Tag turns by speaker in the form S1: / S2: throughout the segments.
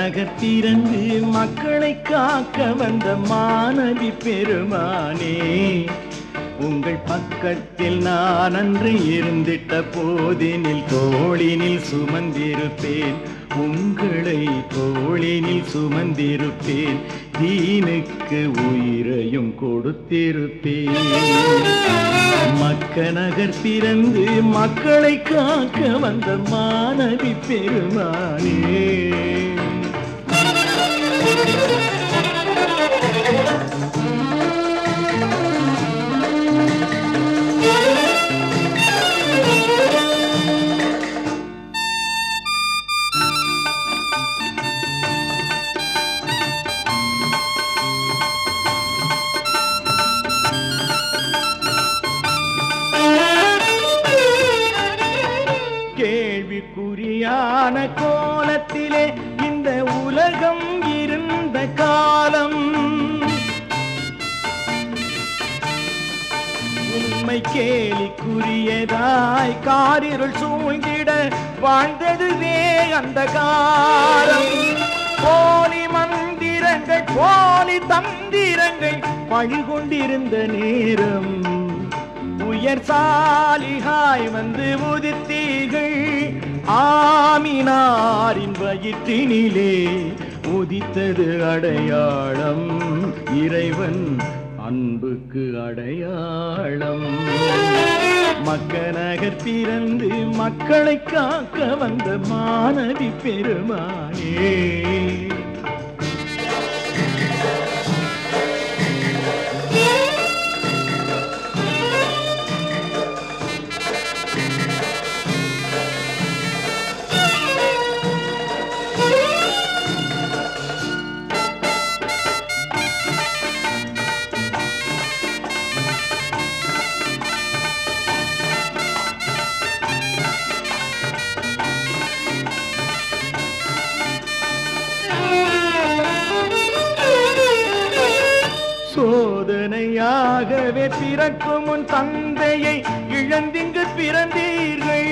S1: நகர் திறந்து மக்களை காக்க வந்த மாணவி பெருமானே உங்கள் பக்கத்தில் நான் அன்று இருந்திட்ட போதினில் தோளினில் சுமந்திருப்பேன் உங்களை தோளினில் சுமந்திருப்பேன் தீனுக்கு உயிரையும் கொடுத்திருப்பேன் மக்க நகர் பிறந்து மக்களை காக்க வந்த மாணவி பெருமானே கேள்விக்குறியான கோலத்திலே இந்த உலகம் இருந்த காலம் உண்மை கேலிக்குரியதாய் காரிருள் சூழ்ந்திட வாழ்ந்ததுவே அந்த காலம் போலி மந்திரங்கள் போலி தந்திரங்கள் பழிகொண்டிருந்த நேரம் உயர் சாலிகாய் வந்து உதித்தீர்கள் ஆமினாரின் வயிற்றினிலே உதித்தது அடையாளம் இறைவன் அன்புக்கு அடையாளம் மக்க நகர் பிறந்து மக்களை காக்க வந்த மாணவி பெருமானே சோதனையாகவே பிறக்கும் உன் தந்தையை இழந்திங்கு பிறந்தீர்கள்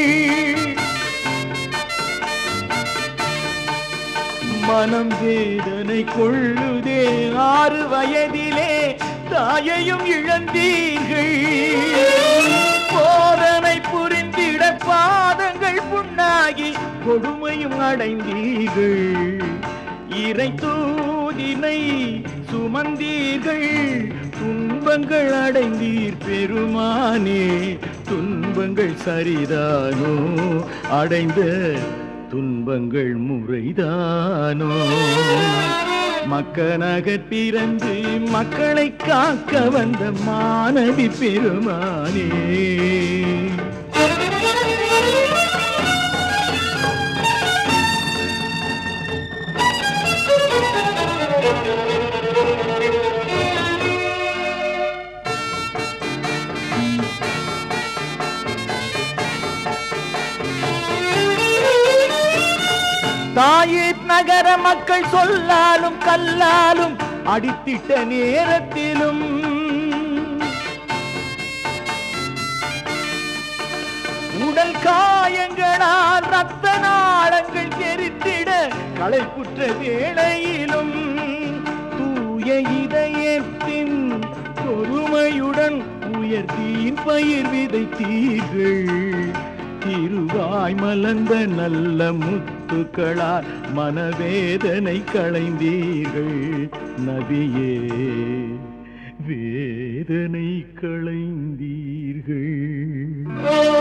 S1: மனம் வேதனை கொள்ளுதே ஆறு வயதிலே தாயையும் இழந்தீர்கள் போதனை புரிந்திட பாதங்கள் புண்ணாகி கொடுமையும் அடைந்தீர்கள் இறை தூதினை சுமந்தீர்கள் துன்பங்கள் அடைந்தீர் பெருமானே துன்பங்கள் சரிதானோ அடைந்த துன்பங்கள் முறைதானோ மக்க நகர் பிறந்து மக்களை காக்க வந்த மாணவி பெருமானே தாயிற் நகர மக்கள் சொல்லாலும் கல்லாலும் அடித்திட்ட நேரத்திலும் உடல் காயங்களால் ரத்த நாளங்கள் தெரித்திட களைப்புற்ற வேளையிலும் தூய இதயத்தின் பொறுமையுடன் உயர்த்தீன் பயிர் விதைத்தீர்கள் திருவாய் மலர்ந்த நல்ல முத்துக்களால் மனவேதனை களைந்தீர்கள் நபியே வேதனை களைந்தீர்கள்